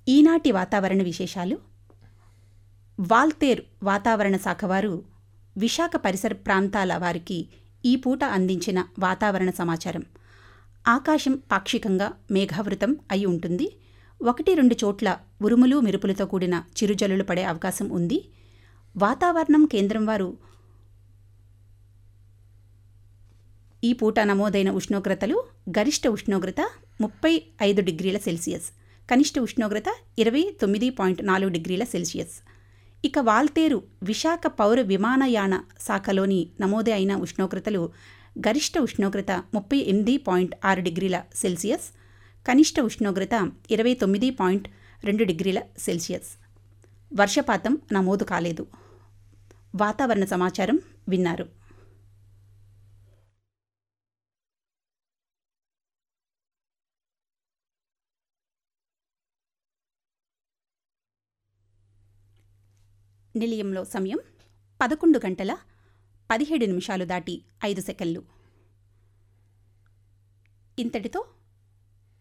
ఈనాటి వాతావరణ విశేషాలు వాల్తేర్ వాతావరణ శాఖ వారు విశాఖ పరిసర ప్రాంతాల వారికి ఈ పూట అందించిన వాతావరణ సమాచారం ఆకాశం పాక్షికంగా మేఘావృతం అయి ఉంటుంది ఒకటి రెండు చోట్ల ఉరుములు మెరుపులతో కూడిన చిరుజల్లులు పడే అవకాశం ఉంది వాతావరణం కేంద్రం వారు ఈ పూట నమోదైన ఉష్ణోగ్రతలు గరిష్ట ఉష్ణోగ్రత ముప్పై ఐదు డిగ్రీల సెల్సియస్ కనిష్ట ఉష్ణోగ్రత ఇరవై తొమ్మిది పాయింట్ నాలుగు డిగ్రీల సెల్సియస్ ఇక వాల్తేరు విశాఖ పౌర విమానయాన శాఖలోని నమోదు అయిన ఉష్ణోగ్రతలు గరిష్ట ఉష్ణోగ్రత ముప్పై ఎనిమిది పాయింట్ ఆరు డిగ్రీల సెల్సియస్ కనిష్ట ఉష్ణోగ్రత ఇరవై తొమ్మిది పాయింట్ రెండు డిగ్రీల సెల్సియస్ వర్షపాతం నమోదు కాలేదు వాతావరణ సమాచారం విన్నారు నిలయంలో సమయం పదకొండు గంటల పదిహేడు నిమిషాలు దాటి ఐదు సెకన్లు ఇంతటితో